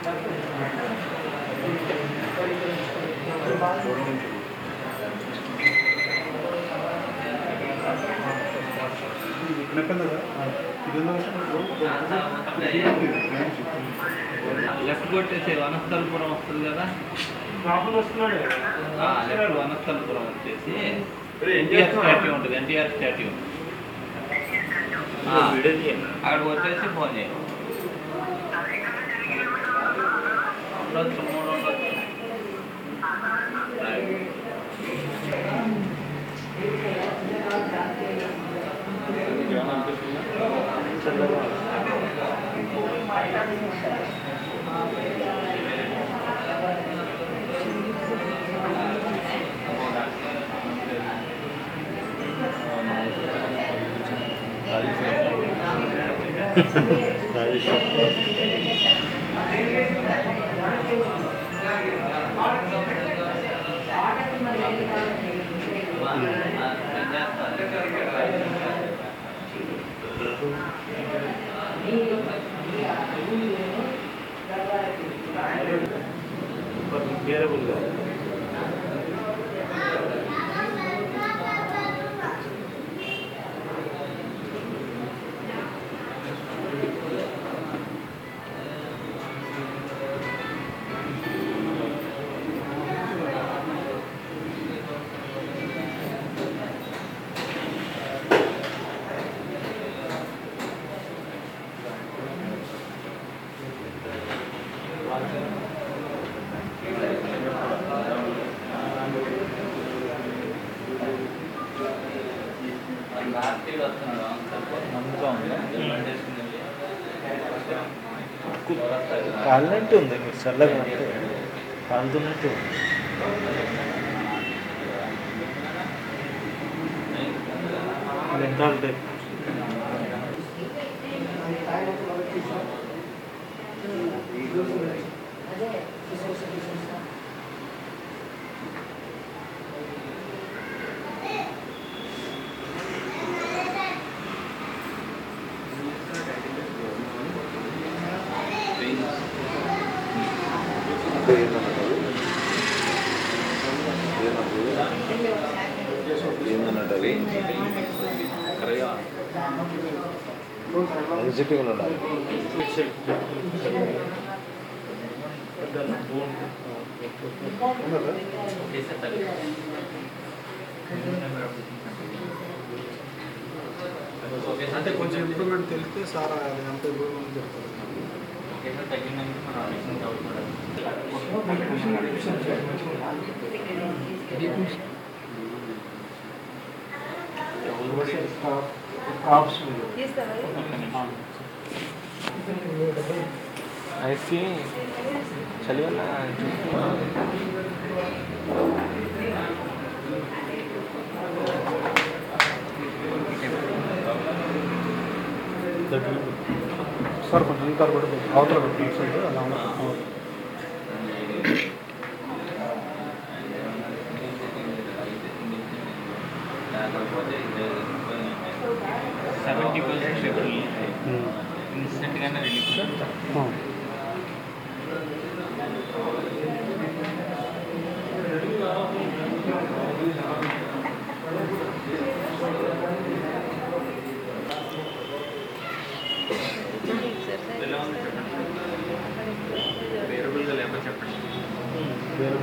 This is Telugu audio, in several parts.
లెఫ్ట్ కొట్టేసి వనస్థలపురం వస్తుంది కదా బాబులు వస్తున్నాడు ఆ, లెఫ్ట్ వనస్థలపురం వచ్చేసి ఎన్టీఆర్ స్టాట్యూ ఉంటుంది ఎన్టీఆర్ స్టాట్యూ ఆ, అక్కడికి వచ్చేసి ఫోన్ చేయండి ఉండొచ్చు మూడు ఉండొచ్చు రైట్. కార్తీక్ వస్తున్నాడు మంచిగా ఉంది కాలినట్టు ఉంది మీరు చల్లగా అంటే కాలుతున్నట్టు ఉంది. అది ఎంత అంటే ఏందన్నట్టు అది ఎగ్జిక్యూటివ్ ఉండాలి అంటే కొంచెం ఇంప్రూవ్మెంట్ తెలిస్తే సార్ అది అంత ఇంప్రూవ్మెంట్ చెప్తారు క్రాప్స్ అయితే చలి వల్ల సార్ కొంచెం ఇంకా కూడా అవతల పెట్టండి సార్ అలా ఉంది. Seventy percent schedule um. ఇన్స్టెంట్గానే రిలీఫ్ ఆ. ఎలా ఉంది చెప్పండి వేరబుల్గా లేకపోతే చెప్పండి వేరే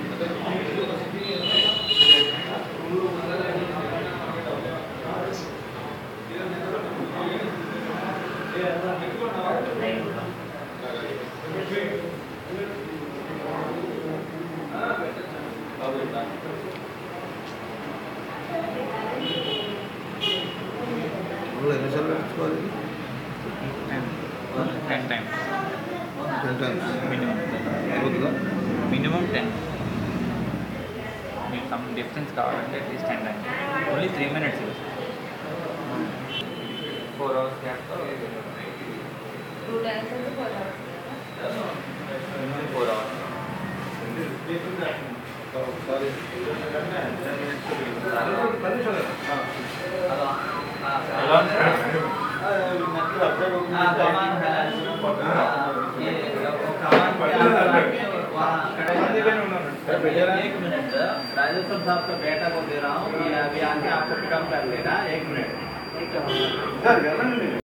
ఎన్నిసార్లు పెట్టుకోవాలి ten times ten times minimum రోజుగా మినిమం టెన్ మీకు సమ్ డిఫరెన్స్ కావాలంటే at least ten times only three minutes four hours gap two times అంటే four hours minimum four hours come on एक मिनट राजस्व साहब का बेटा को दे रहा हूँ ये अभी आके आपको पिकअप कर लेगा एक मिनट